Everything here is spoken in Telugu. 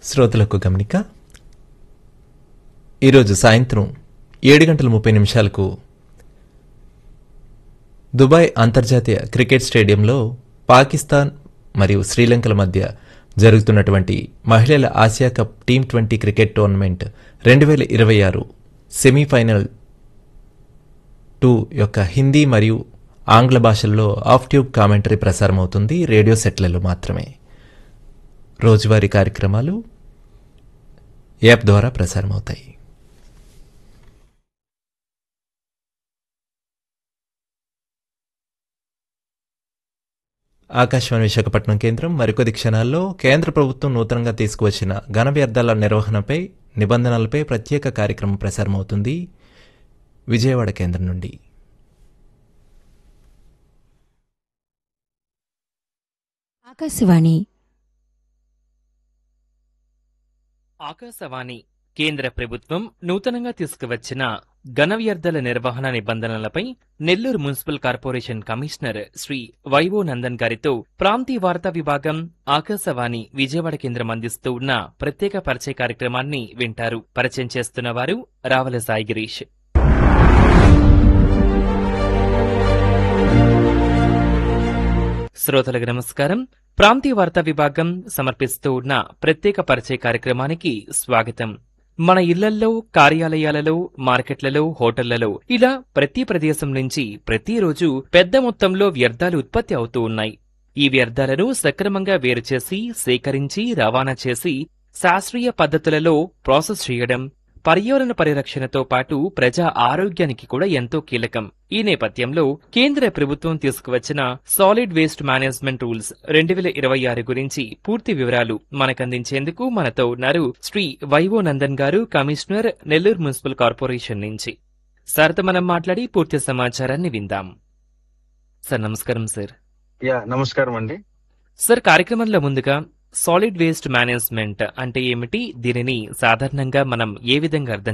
శ్రోతలకు గమనిక ఈరోజు సాయంత్రం ఏడు గంటల ముప్పై నిమిషాలకు దుబాయ్ అంతర్జాతీయ క్రికెట్ స్టేడియంలో పాకిస్తాన్ మరియు శ్రీలంకల మధ్య జరుగుతున్నటువంటి మహిళల Asia cup team twenty cricket tournament రెండు వేల ఇరవై ఆరు సెమీఫైనల్ టూ యొక్క హిందీ మరియు ఆంగ్ల భాషల్లో ఆఫ్ ట్యూబ్ కామెంటరీ ప్రసారమవుతుంది రేడియో సెట్లలో మాత్రమే రోజువారీ కార్యక్రమాలు యాప్ ద్వారా ప్రసారమవుతాయి ఆకాశవాణి విశాఖపట్నం కేంద్రం మరికొద్ది క్షణాల్లో కేంద్ర ప్రభుత్వం నూతనంగా తీసుకువచ్చిన ఘన వ్యర్థాల నిర్వహణపై నిబంధనలపై ప్రత్యేక కార్యక్రమం ప్రసారమవుతుంది విజయవాడ కేంద్రం నుండి ఆకాశవాణి ఆకాశవాణి కేంద్ర ప్రభుత్వం నూతనంగా తీసుకువచ్చిన ఘన వ్యర్థాల నిర్వహణ నిబంధనలపై Nellore municipal corporation commissioner Shri వైవో నందన్ గారితో ప్రాంతీయ వార్తా విభాగం ఆకాశవాణి విజయవాడ కేంద్రం అందిస్తూ ఉన్న ప్రత్యేక పరిచయ కార్యక్రమాన్ని వింటారు పరిచయం చేస్తున్న వారు రావల సాయి గిరీష్ శ్రోతలకు నమస్కారం ప్రాంతీయ వార్తా విభాగం సమర్పిస్తూ ఉన్న ప్రత్యేక పరిచయ కార్యక్రమానికి స్వాగతం మన ఇళ్లల్లో కార్యాలయాలలో మార్కెట్లలో హోటళ్లలో ఇలా ప్రతి ప్రదేశం నుంచి ప్రతిరోజు పెద్ద మొత్తంలో వ్యర్థాలు ఉత్పత్తి అవుతూ ఉన్నాయి ఈ వ్యర్థాలను సక్రమంగా వేరు చేసి సేకరించి రవాణా చేసి శాస్త్రీయ పద్ధతులలో ప్రాసెస్ చేయడం పర్యావరణ పరిరక్షణతో పాటు ప్రజా ఆరోగ్యానికి కూడా ఎంతో కీలకం ఈ నేపథ్యంలో కేంద్ర ప్రభుత్వం తీసుకువచ్చిన సాలిడ్ వేస్ట్ మేనేజ్మెంట్ రూల్స్ రెండు వేల ఇరవై ఆరు గురించి పూర్తి వివరాలు మనకందించేందుకు మనతో ఉన్నారు శ్రీ వైవో నందన్ గారు కమిషనర్ నెల్లూరు మున్సిపల్ కార్పొరేషన్ నుంచి సార్తో మనం మాట్లాడి పూర్తి సమాచారాన్ని విందాం సార్ నమస్కారం సార్ యా నమస్కారం అండి సార్ కార్యక్రమంలో ముందుగా సాలిడ్ వేస్ట్ మేనేజ్మెంట్ అంటే ఏమిటి దీనిని సాధారణంగా మనం ఏ విధంగా అర్థం